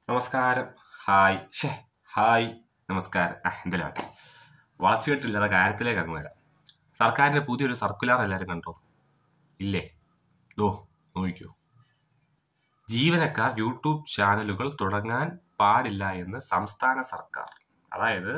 നമസ്കാരം ഹായ് ഷേ ഹായ് നമസ്കാരം ആ എന്തെങ്കിലും ആട്ടെ വളച്ചുകെട്ടില്ലാതെ കാര്യത്തിലേക്ക് അങ്ങ് വരാം സർക്കാരിൻ്റെ പുതിയൊരു സർക്കുലർ എല്ലാവരും കണ്ടോ ഇല്ലേ ദോ നോക്കിക്കോ ജീവനക്കാർ യൂട്യൂബ് ചാനലുകൾ തുടങ്ങാൻ പാടില്ല എന്ന് സംസ്ഥാന സർക്കാർ അതായത്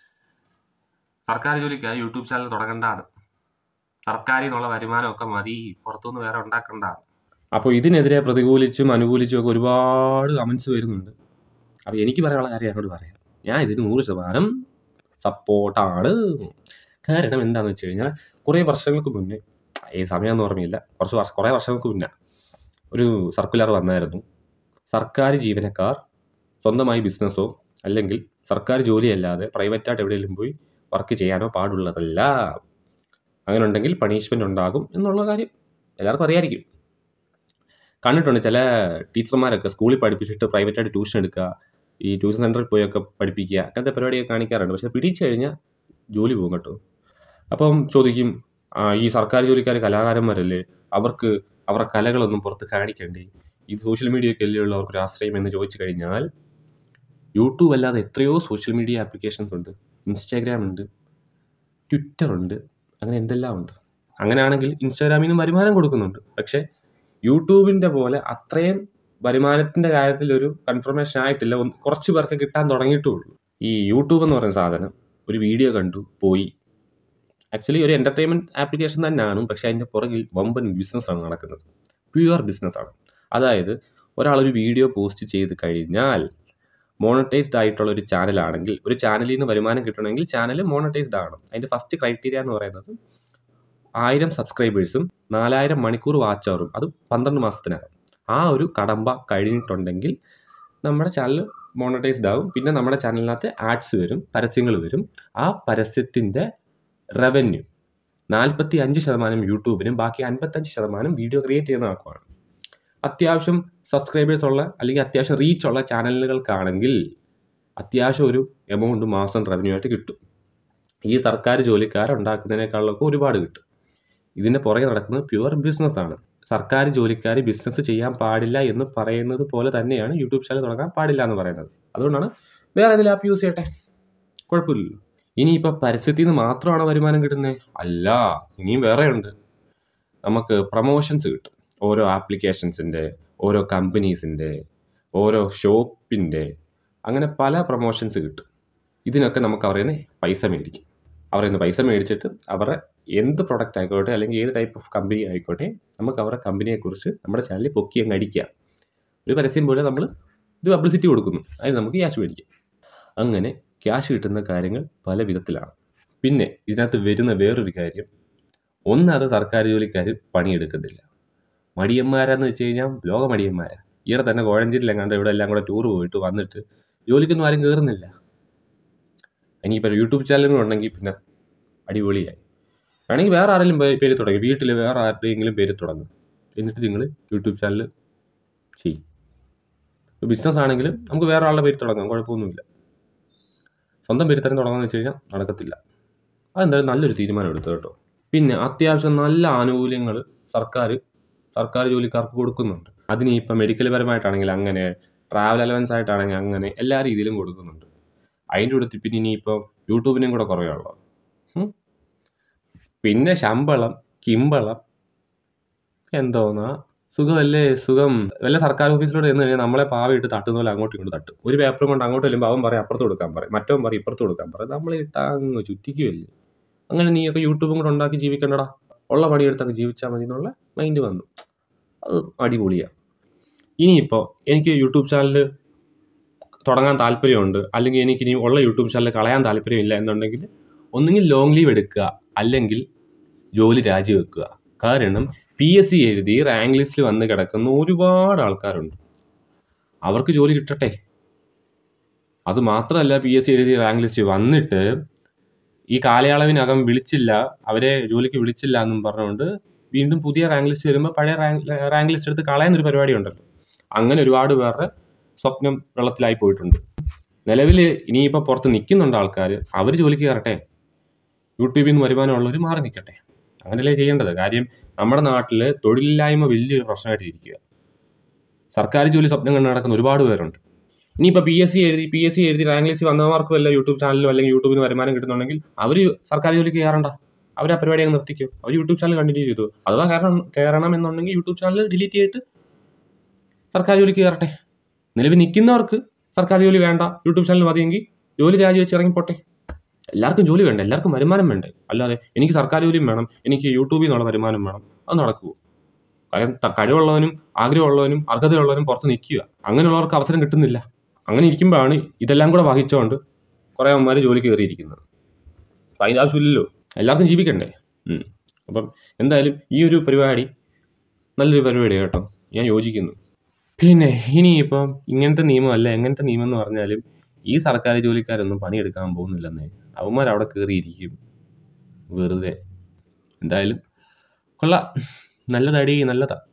സർക്കാർ ജോലിക്കാർ യൂട്യൂബ് ചാനൽ തുടങ്ങണ്ടാണ് സർക്കാരിൽ നിന്നുള്ള വരുമാനമൊക്കെ മതി പുറത്തുനിന്ന് വേറെ ഉണ്ടാക്കണ്ടാണ് അപ്പോൾ ഇതിനെതിരെ പ്രതികൂലിച്ചും അനുകൂലിച്ചും ഒക്കെ ഒരുപാട് കമൻസ് വരുന്നുണ്ട് അപ്പോൾ എനിക്ക് പറയാനുള്ള കാര്യം എന്നോട് പറയാം ഞാൻ ഇതിന് നൂറ് ശതമാനം സപ്പോർട്ടാണ് കാരണം എന്താണെന്ന് വെച്ച് കഴിഞ്ഞാൽ കുറേ വർഷങ്ങൾക്ക് മുന്നേ ഈ സമയമൊന്നും ഓർമ്മയില്ല കുറച്ച് വർഷം കുറേ വർഷങ്ങൾക്ക് മുന്നേ ഒരു സർക്കുലർ വന്നായിരുന്നു സർക്കാർ ജീവനക്കാർ സ്വന്തമായി ബിസിനസ്സോ അല്ലെങ്കിൽ സർക്കാർ ജോലിയല്ലാതെ പ്രൈവറ്റായിട്ട് എവിടെയെങ്കിലും പോയി വർക്ക് ചെയ്യാനോ പാടുള്ളതല്ല അങ്ങനെ ഉണ്ടെങ്കിൽ പണിഷ്മെൻ്റ് ഉണ്ടാകും എന്നുള്ള കാര്യം എല്ലാവർക്കും അറിയായിരിക്കും കണ്ടിട്ടുണ്ട് ചില ടീച്ചർമാരൊക്കെ സ്കൂളിൽ പഠിപ്പിച്ചിട്ട് പ്രൈവറ്റായിട്ട് ട്യൂഷൻ എടുക്കുക ഈ ട്യൂഷൻ സെൻറ്ററിൽ പോയൊക്കെ പഠിപ്പിക്കുക അങ്ങനത്തെ പരിപാടിയൊക്കെ കാണിക്കാറുണ്ട് പക്ഷെ പിടിച്ചു കഴിഞ്ഞാൽ ജോലി പോകും കേട്ടോ അപ്പം ചോദിക്കും ആ, ഈ സർക്കാർ ജോലിക്കാർ കലാകാരന്മാരല്ലേ അവർക്ക് അവരുടെ കലകളൊന്നും പുറത്ത് കാണിക്കണ്ടേ ഈ സോഷ്യൽ മീഡിയയൊക്കെ അല്ലേ ഉള്ളവർക്ക് ഒരു ആശ്രയം എന്ന് ചോദിച്ചു കഴിഞ്ഞാൽ യൂട്യൂബ് അല്ലാതെ എത്രയോ സോഷ്യൽ മീഡിയ ആപ്ലിക്കേഷൻസ് ഉണ്ട് ഇൻസ്റ്റാഗ്രാം ഉണ്ട് ട്വിറ്റർ ഉണ്ട് അങ്ങനെ എന്തെല്ലാം ഉണ്ട് അങ്ങനെയാണെങ്കിൽ ഇൻസ്റ്റാഗ്രാമിൽ നിന്ന് വരുമാനം കൊടുക്കുന്നുണ്ട് പക്ഷേ യൂട്യൂബിൻ്റെ പോലെ അത്രയും വരുമാനത്തിൻ്റെ കാര്യത്തിൽ ഒരു കൺഫർമേഷൻ ആയിട്ടില്ല ഒന്ന് കുറച്ച് പേർക്ക് കിട്ടാൻ തുടങ്ങിയിട്ടുള്ളൂ ഈ യൂട്യൂബ് എന്ന് പറയുന്ന സാധനം ഒരു വീഡിയോ കണ്ടു പോയി ആക്ച്വലി ഒരു എൻ്റർടൈൻമെൻറ്റ് ആപ്ലിക്കേഷൻ തന്നെയാണ് പക്ഷേ അതിൻ്റെ പുറകിൽ വമ്പൻ ബിസിനസ്സാണ് നടക്കുന്നത് പ്യുവർ ബിസിനസ്സാണ് അതായത് ഒരാൾ ഒരു വീഡിയോ പോസ്റ്റ് ചെയ്ത് കഴിഞ്ഞാൽ മോണറ്റൈസ്ഡ് ആയിട്ടുള്ള ഒരു ചാനലാണെങ്കിൽ ഒരു ചാനലിൽ നിന്ന് വരുമാനം കിട്ടണമെങ്കിൽ ചാനൽ മോണറ്റൈസ്ഡ് ആണ് അതിൻ്റെ ഫസ്റ്റ് ക്രൈറ്റീരിയ എന്ന് പറയുന്നത് ആയിരം സബ്സ്ക്രൈബേഴ്സും നാലായിരം മണിക്കൂർ വാച്ച് അവറും അത് പന്ത്രണ്ട് മാസത്തിനകം ആ ഒരു കടമ്പ കഴിഞ്ഞിട്ടുണ്ടെങ്കിൽ നമ്മുടെ ചാനൽ മോണറ്റൈസ്ഡ് ആവും പിന്നെ നമ്മുടെ ചാനലിനകത്ത് ആഡ്സ് വരും പരസ്യങ്ങൾ വരും ആ പരസ്യത്തിൻ്റെ റവന്യൂ നാൽപ്പത്തി അഞ്ച് ശതമാനം യൂട്യൂബിനും ബാക്കി അൻപത്തഞ്ച് ശതമാനം വീഡിയോ ക്രിയേറ്റ് ചെയ്യുന്ന ആൾക്കാണ് അത്യാവശ്യം സബ്സ്ക്രൈബേഴ്സ് ഉള്ള അല്ലെങ്കിൽ അത്യാവശ്യം റീച്ച് ഉള്ള ചാനലുകൾക്കാണെങ്കിൽ അത്യാവശ്യം ഒരു എമൗണ്ട് മാസം റവന്യൂ ആയിട്ട് കിട്ടും ഈ സർക്കാർ ജോലിക്കാരുണ്ടാക്കുന്നതിനേക്കാളൊക്കെ ഒരുപാട് കിട്ടും ഇതിൻ്റെ പുറകെ നടക്കുന്നത് പ്യുവർ ബിസിനസ്സാണ് സർക്കാർ ജോലിക്കാർ ബിസിനസ് ചെയ്യാൻ പാടില്ല എന്ന് പറയുന്നത് പോലെ തന്നെയാണ് യൂട്യൂബ് ചാനൽ തുടങ്ങാൻ പാടില്ല എന്ന് പറയുന്നത് അതുകൊണ്ടാണ് വേറെ ഏതെങ്കിലും ആപ്പ് യൂസ് ചെയ്യട്ടെ കുഴപ്പമില്ലല്ലോ ഇനിയിപ്പോൾ പരസ്യത്തിൽ നിന്ന് മാത്രമാണ് വരുമാനം കിട്ടുന്നത് അല്ല ഇനിയും വേറെ ഉണ്ട് നമുക്ക് പ്രൊമോഷൻസ് കിട്ടും ഓരോ ആപ്ലിക്കേഷൻസിൻ്റെ ഓരോ കമ്പനീസിൻ്റെ ഓരോ ഷോപ്പിൻ്റെ അങ്ങനെ പല പ്രൊമോഷൻസ് കിട്ടും ഇതിനൊക്കെ നമുക്ക് അവരിൽ നിന്ന് പൈസ മേടിക്കും അവരിൽ നിന്ന് പൈസ മേടിച്ചിട്ട് അവരുടെ എന്ത് പ്രൊഡക്റ്റ് ആയിക്കോട്ടെ അല്ലെങ്കിൽ ഏത് ടൈപ്പ് ഓഫ് കമ്പനി ആയിക്കോട്ടെ നമുക്ക് അവരുടെ കമ്പനിയെക്കുറിച്ച് നമ്മുടെ ചാനലിൽ പൊക്കി അങ്ങ് അടിക്കാം ഒരു പരസ്യം പോലെ നമ്മൾ ഒരു പബ്ലിസിറ്റി കൊടുക്കുന്നു അതിന് നമുക്ക് ക്യാഷ് മേടിക്കാം അങ്ങനെ ക്യാഷ് കിട്ടുന്ന കാര്യങ്ങൾ പല വിധത്തിലാണ് പിന്നെ ഇതിനകത്ത് വരുന്ന വേറൊരു കാര്യം ഒന്നത് സർക്കാർ ജോലിക്കാർ പണിയെടുക്കുന്നില്ല മടിയന്മാരാന്ന് വെച്ച് കഴിഞ്ഞാൽ ലോക മടിയന്മാരാ ഈയിടെ തന്നെ കോഴഞ്ചേരിയിലെങ്ങാണ്ട് ഇവിടെ എല്ലാം കൂടെ ടൂർ പോയിട്ട് വന്നിട്ട് ജോലിക്കൊന്നും ആരും കയറുന്നില്ല ഇനിയിപ്പോൾ യൂട്യൂബ് ചാനലും ഉണ്ടെങ്കിൽ പിന്നെ അടിപൊളിയായി വേണമെങ്കിൽ വേറെ ആരെങ്കിലും പേ- പേര് തുടങ്ങി വീട്ടിൽ വേറെ ആരുടെയെങ്കിലും പേര് തുടങ്ങും എന്നിട്ട് നിങ്ങൾ യൂട്യൂബ് ചാനൽ ചെയ്യും ബിസിനസ് ആണെങ്കിലും നമുക്ക് വേറെ ആളുടെ പേര് തുടങ്ങാം കുഴപ്പമൊന്നുമില്ല സ്വന്തം പേര് തന്നെ തുടങ്ങാമെന്ന് വെച്ച് കഴിഞ്ഞാൽ നടക്കത്തില്ല അതെന്തായാലും നല്ലൊരു തീരുമാനം എടുത്തു കേട്ടോ പിന്നെ അത്യാവശ്യം നല്ല ആനുകൂല്യങ്ങൾ സർക്കാർ സർക്കാർ ജോലിക്കാർക്ക് കൊടുക്കുന്നുണ്ട് അതിന് ഇപ്പം മെഡിക്കൽ പരമായിട്ടാണെങ്കിൽ അങ്ങനെ ട്രാവൽ അലവൻസ് ആയിട്ടാണെങ്കിൽ അങ്ങനെ എല്ലാ രീതിയിലും കൊടുക്കുന്നുണ്ട് അതിൻ്റെ കൂടെ പിന്നെ ഇനിയിപ്പം യൂട്യൂബിനും കൂടെ കുറവുള്ളൂ പിന്നെ ശമ്പളം കിമ്പളം എന്തോന്നാ സുഖമല്ലേ സുഖം വല്ല സർക്കാർ ഓഫീസിലോട്ട് ചെന്ന് കഴിഞ്ഞാൽ നമ്മളെ പാവയിട്ട് തട്ടുന്ന പോലെ അങ്ങോട്ടും ഇങ്ങോട്ട് തട്ടും ഒരു പേപ്പറും കൊണ്ട് അങ്ങോട്ട് ചെല്ലുമ്പോൾ അവൻ പറയും അപ്പുറത്ത് കൊടുക്കാൻ പറയും മറ്റവൻ പറയും ഇപ്പുറത്ത് കൊടുക്കാൻ പറയും നമ്മളെ ഇട്ടങ്ങ് ചുറ്റിക്കുമല്ലേ അങ്ങനെ നീയൊക്കെ യൂട്യൂബും കൂടെ ഉണ്ടാക്കി ജീവിക്കണ്ടടാ ഉള്ള പണിയെടുത്തങ്ങ് ജീവിച്ചാൽ മതി എന്നുള്ള മൈൻഡ് വന്നു അത് അടിപൊളിയാണ് ഇനിയിപ്പോൾ എനിക്ക് യൂട്യൂബ് ചാനൽ തുടങ്ങാൻ താല്പര്യമുണ്ട് അല്ലെങ്കിൽ എനിക്ക് ഇനി ഉള്ള യൂട്യൂബ് ചാനൽ കളയാൻ താല്പര്യമില്ല എന്നുണ്ടെങ്കിൽ ഒന്നുകിൽ ലോങ് ലീവ് എടുക്കുക അല്ലെങ്കിൽ ജോലി രാജിവെക്കുക കാരണം പി എസ് സി എഴുതി റാങ്ക് ലിസ്റ്റിൽ വന്ന് കിടക്കുന്ന ഒരുപാട് ആൾക്കാരുണ്ട് അവർക്ക് ജോലി കിട്ടട്ടെ അത് മാത്രമല്ല പി എസ് സി എഴുതി റാങ്ക് ലിസ്റ്റ് വന്നിട്ട് ഈ കാലയളവിനകം വിളിച്ചില്ല അവരെ ജോലിക്ക് വിളിച്ചില്ല എന്നും പറഞ്ഞുകൊണ്ട് വീണ്ടും പുതിയ റാങ്ക് ലിസ്റ്റ് വരുമ്പോൾ പഴയ റാങ്ക് റാങ്ക് ലിസ്റ്റ് എടുത്ത് കളയുന്നൊരു പരിപാടി ഉണ്ടല്ലോ അങ്ങനെ ഒരുപാട് പേരുടെ സ്വപ്നം വെള്ളത്തിലായി പോയിട്ടുണ്ട് നിലവിൽ ഇനിയിപ്പോൾ പുറത്ത് നിൽക്കുന്നുണ്ട് ആൾക്കാർ അവർ ജോലിക്ക് കയറട്ടെ യൂട്യൂബിൽ നിന്ന് വരുമാനമുള്ളവർ മാറി നിൽക്കട്ടെ അങ്ങനെയല്ലേ ചെയ്യേണ്ടത് കാര്യം നമ്മുടെ നാട്ടിൽ തൊഴിലില്ലായ്മ വലിയൊരു പ്രശ്നമായിട്ട് ഇരിക്കുക സർക്കാർ ജോലി സ്വപ്നം കണ്ട് നടക്കുന്ന ഒരുപാട് പേരുണ്ട് ഇനിയിപ്പോൾ പി എസ് സി എഴുതി പി എസ് സി എഴുതി റാങ്ക് ലിസ്റ്റ് വന്നവർക്ക് വല്ല യൂട്യൂബ് ചാനലിലോ അല്ലെങ്കിൽ യൂട്യൂബിന് വരുമാനം കിട്ടുന്നുണ്ടെങ്കിൽ അവർ സർക്കാർ ജോലിക്ക് കയറണ്ട അവർ ആ പരിപാടി അങ്ങ് നിർത്തിക്കും അവർ യൂട്യൂബ് ചാനൽ കണ്ടിന്യൂ ചെയ്തു അഥവാ കയറണം കയറണം എന്നുണ്ടെങ്കിൽ യൂട്യൂബ് ചാനൽ ഡിലീറ്റ് ചെയ്തിട്ട് സർക്കാർ ജോലിക്ക് കയറട്ടെ നിലവിൽ നിൽക്കുന്നവർക്ക് സർക്കാർ ജോലി വേണ്ട യൂട്യൂബ് ചാനൽ മതിയെങ്കിൽ ജോലി രാജിവെച്ച് ഇറങ്ങിപ്പോട്ടെ എല്ലാവർക്കും ജോലി വേണ്ട എല്ലാവർക്കും വരുമാനം വേണ്ടേ അല്ലാതെ എനിക്ക് സർക്കാർ ജോലിയും വേണം എനിക്ക് യൂട്യൂബിൽ നിന്നുള്ള വരുമാനം വേണം അത് നടക്കുമോ കാര്യം ത- കഴിവുള്ളവനും ആഗ്രഹമുള്ളവനും അർഹതയുള്ളവനും പുറത്ത് നിൽക്കുക അങ്ങനെയുള്ളവർക്ക് അവസരം കിട്ടുന്നില്ല അങ്ങനെ ഇരിക്കുമ്പോഴാണ് ഇതെല്ലാം കൂടെ വഹിച്ചുകൊണ്ട് കുറേ അമ്മമാർ ജോലി കയറിയിരിക്കുന്നത് അപ്പം അതിൻ്റെ ആവശ്യമില്ലല്ലോ എല്ലാവർക്കും ജീവിക്കണ്ടേ ഉം. അപ്പം എന്തായാലും ഈ ഒരു പരിപാടി നല്ലൊരു പരിപാടിയാണ് കേട്ടോ ഞാൻ യോജിക്കുന്നു പിന്നെ ഇനിയിപ്പം ഇങ്ങനത്തെ നിയമമല്ല എങ്ങനത്തെ നിയമം എന്ന് പറഞ്ഞാലും ഈ സർക്കാർ ജോലിക്കാരൊന്നും പണിയെടുക്കാൻ പോകുന്നില്ലെന്നേ അവന്മാർ അവിടെ കയറിയിരിക്കും വെറുതെ എന്തായാലും കൊള്ളാം നല്ലതടി നല്ലതാ